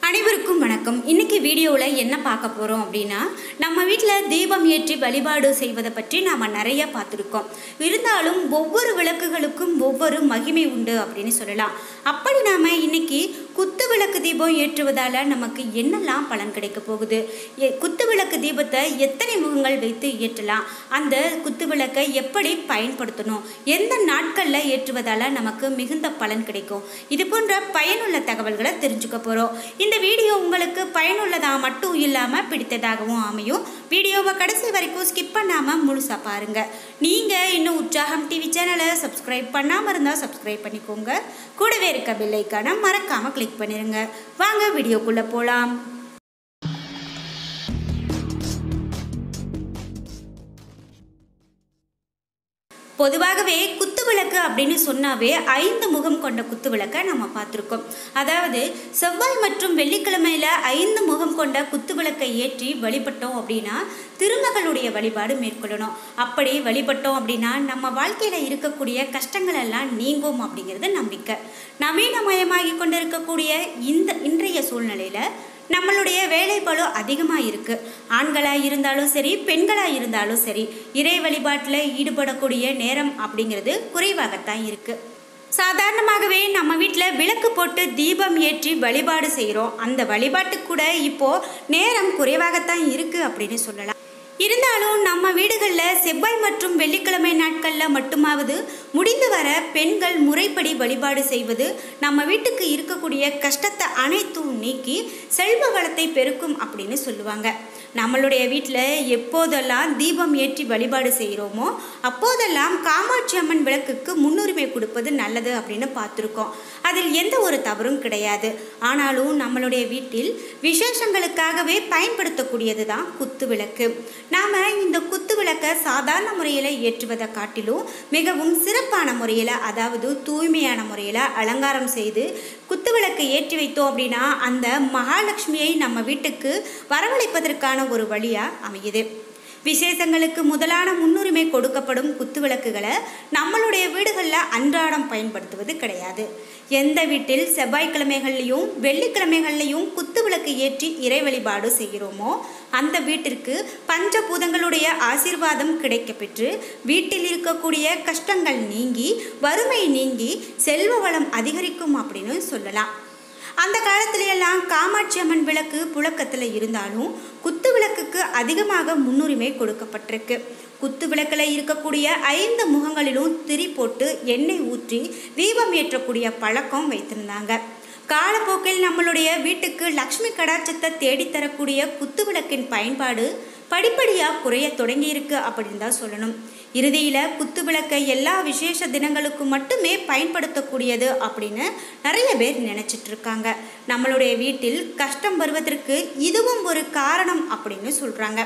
அனைவருக்கும் வணக்கம் இன்னைக்கு வீடியோவில் என்ன பார்க்க போகிறோம் அப்படின்னா நம்ம வீட்டில் தீபம் ஏற்றி வழிபாடு செய்வதை பற்றி நாம் நிறைய பார்த்துருக்கோம் இருந்தாலும் ஒவ்வொரு விளக்குகளுக்கும் ஒவ்வொரு மகிமை உண்டு அப்படின்னு சொல்லலாம் அப்படி நாம் இன்னைக்கு குத்து விளக்கு தீபம் ஏற்றுவதால் நமக்கு என்னெல்லாம் பலன் கிடைக்க போகுது எ- குத்து விளக்கு தீபத்தை எத்தனை முகங்கள் வைத்து ஏற்றலாம் அந்த குத்து விளக்கை எப்படி பயன்படுத்தணும் எந்த நாட்களில் ஏற்றுவதால் நமக்கு மிகுந்த பலன் கிடைக்கும் இது போன்ற பயனுள்ள தகவல்களை தெரிஞ்சுக்க போகிறோம் இந்த வீடியோ உங்களுக்கு பயனுள்ளதாக மட்டும் இல்லாமல் பிடித்ததாகவும் அமையும் வீடியோவை கடைசி வரைக்கும் ஸ்கிப் பண்ணாமல் முழுசாக பாருங்கள் நீங்கள் இன்னும் உற்சாகம் டிவி சேனலை சப்ஸ்கிரைப் பண்ணாமல் இருந்தால் சப்ஸ்கிரைப் பண்ணிக்கோங்க கூடவே இருக்க பெல்லைக்கான மறக்காமல் கிளிக் பண்ணிடுங்க வாங்க வீடியோக்குள்ளே போகலாம் பொதுவாகவே குத்து விளக்கு அப்படின்னு சொன்னாவே ஐந்து முகம் கொண்ட குத்து விளக்கை நம்ம பார்த்துருக்கோம் அதாவது செவ்வாய் மற்றும் வெள்ளிக்கிழமையில ஐந்து முகம் கொண்ட குத்து விளக்கை ஏற்றி வழிபட்டோம் அப்படின்னா திருமகளுடைய வழிபாடு மேற்கொள்ளணும் அப்படி வழிபட்டோம் அப்படின்னா நம்ம வாழ்க்கையில இருக்கக்கூடிய கஷ்டங்கள் எல்லாம் நீங்கும் அப்படிங்கிறது நம்பிக்கை நவீனமயமாகி கொண்டிருக்கக்கூடிய இந்த இன்றைய சூழ்நிலையில நம்மளுடைய வேலைப்பளு அதிகமாக இருக்குது ஆண்களாக இருந்தாலும் சரி பெண்களாக இருந்தாலும் சரி இறை வழிபாட்டில் ஈடுபடக்கூடிய நேரம் அப்படிங்கிறது குறைவாகத்தான் இருக்குது சாதாரணமாகவே நம்ம வீட்டில் விளக்கு போட்டு தீபம் ஏற்றி வழிபாடு செய்கிறோம் அந்த வழிபாட்டுக்கு கூட இப்போது நேரம் குறைவாகத்தான் இருக்குது அப்படின்னு சொல்லலாம் இருந்தாலும் நம்ம வீடுகளில் செவ்வாய் மற்றும் வெள்ளிக்கிழமை நாட்களில் மட்டுமாவது முடிந்து வர பெண்கள் முறைப்படி வழிபாடு செய்வது நம்ம வீட்டுக்கு இருக்கக்கூடிய கஷ்டத்தை அனைத்தும் நீக்கி செல்வ வளத்தை பெருக்கும் அப்படின்னு சொல்லுவாங்க நம்மளுடைய வீட்டில் எப்போதெல்லாம் தீபம் ஏற்றி வழிபாடு செய்கிறோமோ அப்போதெல்லாம் காமாட்சி அம்மன் விளக்குக்கு முன்னுரிமை கொடுப்பது நல்லது அப்படின்னு பார்த்துருக்கோம் அதில் எந்த ஒரு தவறும் கிடையாது ஆனாலும் நம்மளுடைய வீட்டில் விசேஷங்களுக்காகவே பயன்படுத்தக்கூடியது தான் குத்து விளக்கு நாம் இந்த குத்து விளக்கை சாதாரண முறையில் ஏற்றுவதை காட்டிலும் மிகவும் சிறப்பான முறையில் அதாவது தூய்மையான முறையில் அலங்காரம் செய்து குத்து விளக்கை ஏற்றி வைத்தோம் அப்படின்னா அந்த மகாலட்சுமியை நம்ம வீட்டுக்கு வரவழைப்பதற்கான ஒரு வழியாக அமையுது விசேஷங்களுக்கு முதலான முன்னுரிமை கொடுக்கப்படும் குத்துவிளக்குகளை நம்மளுடைய வீடுகளில் அன்றாடம் பயன்படுத்துவது கிடையாது எந்த வீட்டில் செவ்வாய்க்கிழமைகள்லையும் வெள்ளிக்கிழமைகள்லையும் குத்துவிளக்கு ஏற்றி இறை வழிபாடு செய்கிறோமோ அந்த வீட்டிற்கு பஞ்சபூதங்களுடைய ஆசீர்வாதம் கிடைக்கப்பெற்று வீட்டில் இருக்கக்கூடிய கஷ்டங்கள் நீங்கி வறுமை நீங்கி செல்வ வளம் அதிகரிக்கும் அப்படின்னு சொல்லலாம் அந்த காலத்துல எல்லாம் காமாட்சி அம்மன் விளக்கு புழக்கத்தில் இருந்தாலும் குத்து விளக்குக்கு அதிகமாக முன்னுரிமை கொடுக்கப்பட்டிருக்கு குத்து விளக்கில் இருக்கக்கூடிய ஐந்து முகங்களிலும் திரி போட்டு எண்ணெய் ஊற்றி தீபம் ஏற்றக்கூடிய பழக்கம் வைத்திருந்தாங்க காலப்போக்கில் நம்மளுடைய வீட்டுக்கு லக்ஷ்மி கடாட்சத்தை தேடித்தரக்கூடிய குத்து விளக்கின் பயன்பாடு படிப்படியாக குறைய தொடங்கியிருக்கு அப்படின்னு தான் சொல்லணும் இறுதியில் குத்து விளக்கை எல்லா விசேஷ தினங்களுக்கு மட்டுமே பயன்படுத்தக்கூடியது அப்படின்னு நிறைய பேர் நினச்சிட்டு இருக்காங்க நம்மளுடைய வீட்டில் கஷ்டம் வருவதற்கு இதுவும் ஒரு காரணம் அப்படின்னு சொல்கிறாங்க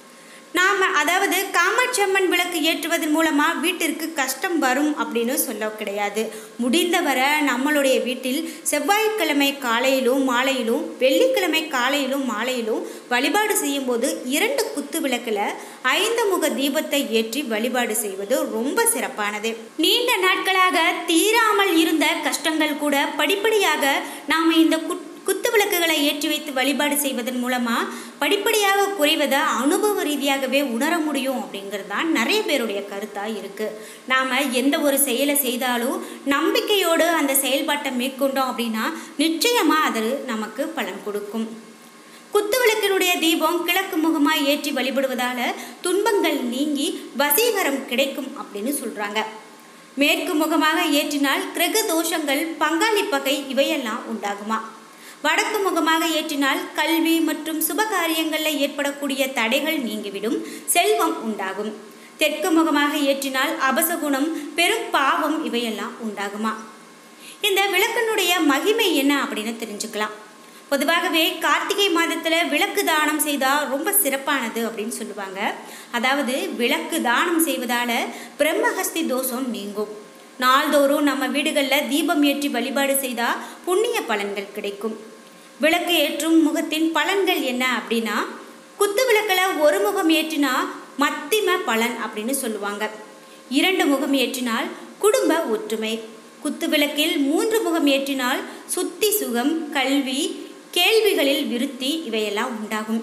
நாம் அதாவது காமாட்சி அம்மன் விளக்கு ஏற்றுவதன் மூலமாக வீட்டிற்கு கஷ்டம் வரும் அப்படின்னு சொல்ல கிடையாது முடிந்தவரை நம்மளுடைய வீட்டில் செவ்வாய்க்கிழமை காலையிலும் மாலையிலும் வெள்ளிக்கிழமை காலையிலும் மாலையிலும் வழிபாடு செய்யும்போது இரண்டு குத்து விளக்கில் ஐந்து முக தீபத்தை ஏற்றி வழிபாடு செய்வது ரொம்ப சிறப்பானது நீண்ட நாட்களாக தீராமல் இருந்த கஷ்டங்கள் கூட படிப்படியாக நாம் இந்த குட் குத்து விளக்குகளை ஏற்றி வைத்து வழிபாடு செய்வதன் மூலமாக படிப்படியாக குறைவதை அனுபவ ரீதியாகவே உணர முடியும் அப்படிங்கிறது தான் நிறைய பேருடைய கருத்தாக இருக்குது நாம் எந்த ஒரு செயலை செய்தாலும் நம்பிக்கையோடு அந்த செயல்பாட்டை மேற்கொண்டோம் அப்படின்னா நிச்சயமாக அது நமக்கு பலன் கொடுக்கும் குத்துவிளக்கினுடைய தீபம் கிழக்கு முகமாக ஏற்றி வழிபடுவதால துன்பங்கள் நீங்கி வசீகரம் கிடைக்கும் அப்படின்னு சொல்கிறாங்க மேற்கு முகமாக ஏற்றினால் கிரக தோஷங்கள் பங்காளி பகை இவையெல்லாம் உண்டாகுமா வடக்கு முகமாக ஏற்றினால் கல்வி மற்றும் சுப காரியங்களில் ஏற்படக்கூடிய தடைகள் நீங்கிவிடும் செல்வம் உண்டாகும் தெற்கு முகமாக ஏற்றினால் அபசகுணம் பெரும் பாவம் இவையெல்லாம் உண்டாகுமா இந்த விளக்கினுடைய மகிமை என்ன அப்படின்னு தெரிஞ்சுக்கலாம் பொதுவாகவே கார்த்திகை மாதத்தில் விளக்கு தானம் செய்தால் ரொம்ப சிறப்பானது அப்படின்னு சொல்லுவாங்க அதாவது விளக்கு தானம் செய்வதால் பிரம்மஹஸ்தி தோஷம் நீங்கும் நாள்தோறும் நம்ம வீடுகளில் தீபம் ஏற்றி வழிபாடு செய்தால் புண்ணிய பலன்கள் கிடைக்கும் விளக்கு ஏற்றும் முகத்தின் பலன்கள் என்ன அப்படின்னா குத்து விளக்கில் ஒரு முகம் ஏற்றினா மத்திம பலன் அப்படின்னு சொல்லுவாங்க இரண்டு முகம் ஏற்றினால் குடும்ப ஒற்றுமை குத்து விளக்கில் மூன்று முகம் ஏற்றினால் சுத்தி சுகம் கல்வி கேள்விகளில் விருத்தி இவையெல்லாம் உண்டாகும்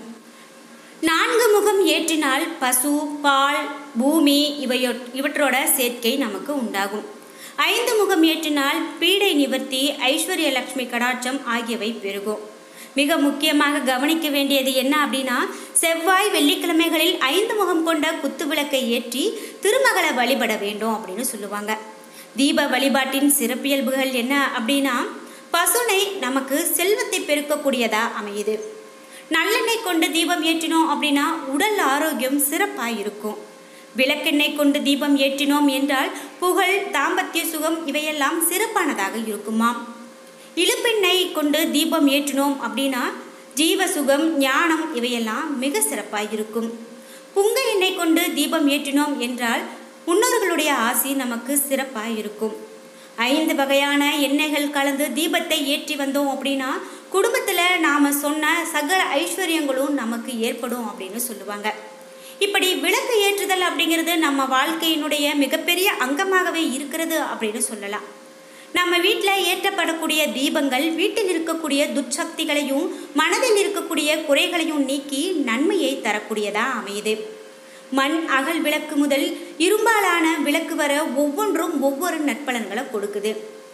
நான்கு முகம் ஏற்றினால் பசு பால் பூமி இவையோ இவற்றோட சேர்க்கை நமக்கு உண்டாகும் ஐந்து முகம் ஏற்றினால் பீடை நிவர்த்தி ஐஸ்வர்ய லக்ஷ்மி கடாட்சம் ஆகியவை பெருகும் மிக முக்கியமாக கவனிக்க வேண்டியது என்ன அப்படின்னா செவ்வாய் வெள்ளிக்கிழமைகளில் ஐந்து முகம் கொண்ட குத்து விளக்கை ஏற்றி திருமகளை வழிபட வேண்டும் அப்படின்னு சொல்லுவாங்க தீப வழிபாட்டின் சிறப்பியல்புகள் என்ன அப்படின்னா பசுனை நமக்கு செல்வத்தை பெருக்கக்கூடியதா அமையுது நல்லெண்ணெய் கொண்டு தீபம் ஏற்றினோம் அப்படின்னா உடல் ஆரோக்கியம் சிறப்பாக இருக்கும் விளக்கெண்ணெய் கொண்டு தீபம் ஏற்றினோம் என்றால் புகழ் தாம்பத்திய சுகம் இவையெல்லாம் சிறப்பானதாக இருக்குமாம் இழுப்பெண்ணெய் கொண்டு தீபம் ஏற்றினோம் அப்படின்னா ஜீவ சுகம் ஞானம் இவையெல்லாம் மிக சிறப்பாக இருக்கும் புங்க எண்ணெய் கொண்டு தீபம் ஏற்றினோம் என்றால் முன்னோர்களுடைய ஆசி நமக்கு சிறப்பாக இருக்கும் ஐந்து வகையான எண்ணெய்கள் கலந்து தீபத்தை ஏற்றி வந்தோம் அப்படின்னா குடும்பத்தில் நாம் சொன்ன சகல ஐஸ்வர்யங்களும் நமக்கு ஏற்படும் அப்படின்னு சொல்லுவாங்க இப்படி விளக்கு ஏற்றுதல் அப்படிங்கிறது நம்ம வாழ்க்கையினுடைய மிகப்பெரிய அங்கமாகவே இருக்கிறது அப்படின்னு சொல்லலாம் நம்ம வீட்டில் ஏற்றப்படக்கூடிய தீபங்கள் வீட்டில் இருக்கக்கூடிய துர்சக்திகளையும் மனதில் இருக்கக்கூடிய குறைகளையும் நீக்கி நன்மையை தரக்கூடியதா அமையுது மண் அகல் விளக்கு முதல் இரும்பாலான விளக்கு வர ஒவ்வொன்றும் ஒவ்வொரு நற்பலன்களை கொடுக்குது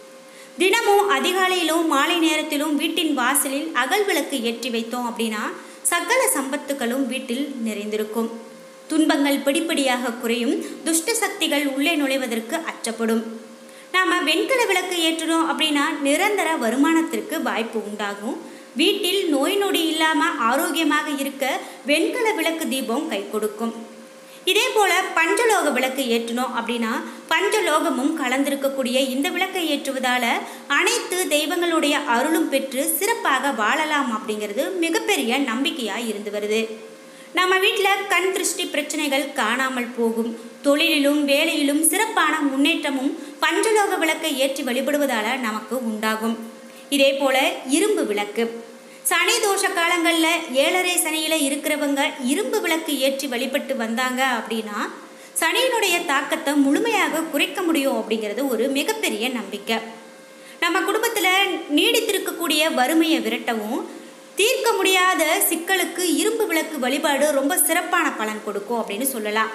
தினமும் அதிகாலையிலும் மாலை நேரத்திலும் வீட்டின் வாசலில் அகல் விளக்கு ஏற்றி வைத்தோம் அப்படின்னா சகல சம்பத்துகளும் வீட்டில் நிறைந்திருக்கும் துன்பங்கள் படிப்படியாக குறையும் துஷ்ட சக்திகள் உள்ளே நுழைவதற்கு அச்சப்படும் நாம் வெண்கல விளக்கு ஏற்றணும் அப்படின்னா நிரந்தர வருமானத்திற்கு வாய்ப்பு உண்டாகும் வீட்டில் நோய் நொடி இல்லாமல் ஆரோக்கியமாக இருக்க வெண்கல விளக்கு தீபம் கை கொடுக்கும் இதே போல பஞ்சலோக விளக்கு ஏற்றணும் அப்படின்னா பஞ்சலோகமும் கலந்திருக்கக்கூடிய இந்த விளக்கை ஏற்றுவதால அனைத்து தெய்வங்களுடைய அருளும் பெற்று சிறப்பாக வாழலாம் அப்படிங்கிறது மிகப்பெரிய நம்பிக்கையாக இருந்து வருது நம்ம வீட்டில் கண் திருஷ்டி பிரச்சனைகள் காணாமல் போகும் தொழிலிலும் வேலையிலும் சிறப்பான முன்னேற்றமும் பஞ்சலோக விளக்கை ஏற்றி வழிபடுவதால நமக்கு உண்டாகும் இதே போல இரும்பு விளக்கு சனி தோஷ காலங்களில் ஏழரை சனியில் இருக்கிறவங்க இரும்பு விளக்கு ஏற்றி வழிபட்டு வந்தாங்க அப்படின்னா சனியினுடைய தாக்கத்தை முழுமையாக குறைக்க முடியும் அப்படிங்கிறது ஒரு மிகப்பெரிய நம்பிக்கை நம்ம குடும்பத்தில் நீடித்திருக்கக்கூடிய வறுமையை விரட்டவும் தீர்க்க முடியாத சிக்கலுக்கு இரும்பு விளக்கு வழிபாடு ரொம்ப சிறப்பான பலன் கொடுக்கும் அப்படின்னு சொல்லலாம்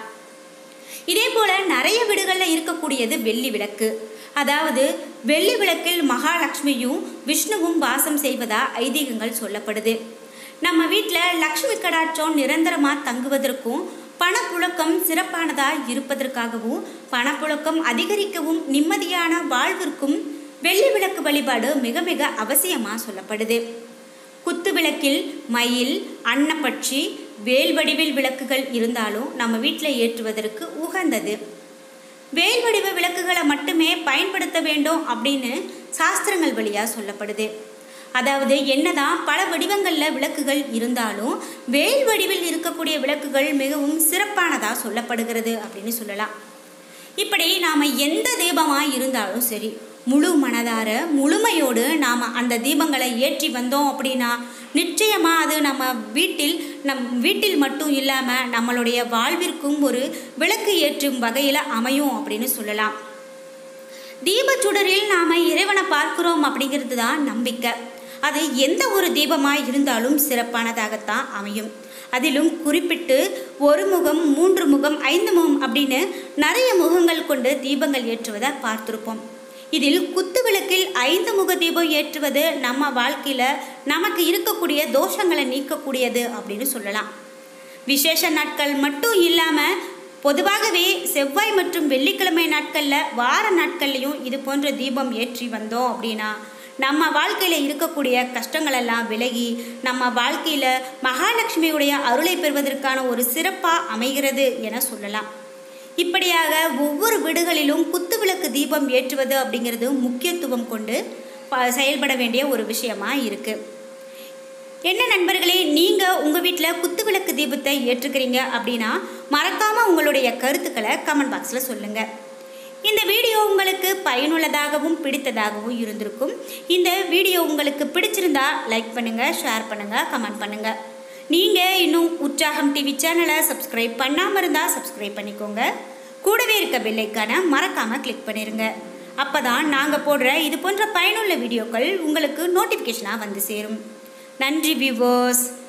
இதே போல நிறைய வீடுகளில் இருக்கக்கூடியது வெள்ளி விளக்கு அதாவது வெள்ளி விளக்கில் மகாலட்சுமியும் விஷ்ணுவும் வாசம் செய்வதா ஐதீகங்கள் சொல்லப்படுது நம்ம வீட்டில் லக்ஷ்மி கடாட்சம் நிரந்தரமாக தங்குவதற்கும் பணப்புழக்கம் சிறப்பானதாக இருப்பதற்காகவும் பணப்புழக்கம் அதிகரிக்கவும் நிம்மதியான வாழ்விற்கும் வெள்ளி விளக்கு வழிபாடு மிக மிக அவசியமாக சொல்லப்படுது குத்து விளக்கில் மயில் அன்னப்பட்சி வேல் வடிவில் விளக்குகள் இருந்தாலும் நம்ம வீட்டில் ஏற்றுவதற்கு உகந்தது வேல் வடிவ விளக்குகளை மட்டுமே பயன்படுத்த வேண்டும் அப்படின்னு சாஸ்திரங்கள் வழியாக சொல்லப்படுது அதாவது என்னதான் பல வடிவங்களில் விளக்குகள் இருந்தாலும் வேல் வடிவில் இருக்கக்கூடிய விளக்குகள் மிகவும் சிறப்பானதாக சொல்லப்படுகிறது அப்படின்னு சொல்லலாம் இப்படி நாம் எந்த தீபமாக இருந்தாலும் சரி முழு மனதார முழுமையோடு நாம் அந்த தீபங்களை ஏற்றி வந்தோம் அப்படின்னா நிச்சயமாக அது நம்ம வீட்டில் நம் வீட்டில் மட்டும் இல்லாமல் நம்மளுடைய வாழ்விற்கும் ஒரு விளக்கு ஏற்றும் வகையில் அமையும் அப்படின்னு சொல்லலாம் தீபச்சுடரில் நாம் இறைவனை பார்க்கிறோம் அப்படிங்கிறது தான் நம்பிக்கை அது எந்த ஒரு தீபமாக இருந்தாலும் சிறப்பானதாகத்தான் அமையும் அதிலும் குறிப்பிட்டு ஒரு முகம் மூன்று முகம் ஐந்து முகம் அப்படின்னு நிறைய முகங்கள் கொண்டு தீபங்கள் ஏற்றுவதை பார்த்துருப்போம் இதில் குத்து விளக்கில் ஐந்து முக தீபம் ஏற்றுவது நம்ம வாழ்க்கையில் நமக்கு இருக்கக்கூடிய தோஷங்களை நீக்கக்கூடியது அப்படின்னு சொல்லலாம் விசேஷ நாட்கள் மட்டும் இல்லாமல் பொதுவாகவே செவ்வாய் மற்றும் வெள்ளிக்கிழமை நாட்களில் வார நாட்கள்லையும் இது போன்ற தீபம் ஏற்றி வந்தோம் அப்படின்னா நம்ம வாழ்க்கையில் இருக்கக்கூடிய கஷ்டங்களெல்லாம் விலகி நம்ம வாழ்க்கையில் மகாலட்சுமியுடைய அருளை பெறுவதற்கான ஒரு சிறப்பாக அமைகிறது என சொல்லலாம் இப்படியாக ஒவ்வொரு வீடுகளிலும் குத்துவிளக்கு தீபம் ஏற்றுவது அப்படிங்கிறது முக்கியத்துவம் கொண்டு ப- செயல்பட வேண்டிய ஒரு விஷயமா இருக்குது என்ன நண்பர்களே நீங்கள் உங்கள் வீட்டில் குத்துவிளக்கு தீபத்தை ஏற்றுக்கிறீங்க அப்படின்னா மறக்காமல் உங்களுடைய கருத்துக்களை கமெண்ட் பாக்ஸில் சொல்லுங்கள் இந்த வீடியோ உங்களுக்கு பயனுள்ளதாகவும் பிடித்ததாகவும் இருந்திருக்கும் இந்த வீடியோ உங்களுக்கு பிடிச்சிருந்தா லைக் பண்ணுங்கள் ஷேர் பண்ணுங்கள் கமெண்ட் பண்ணுங்கள் நீங்கள் இன்னும் உற்சாகம் டிவி சேனலை சப்ஸ்கிரைப் பண்ணாமல் இருந்தால் சப்ஸ்கிரைப் பண்ணிக்கோங்க கூடவே இருக்க பெல்லைக்கான மறக்காமல் கிளிக் பண்ணிடுங்க அப்போ தான் நாங்கள் போடுற இது போன்ற பயனுள்ள வீடியோக்கள் உங்களுக்கு நோட்டிஃபிகேஷனாக வந்து சேரும் நன்றி விவோஸ்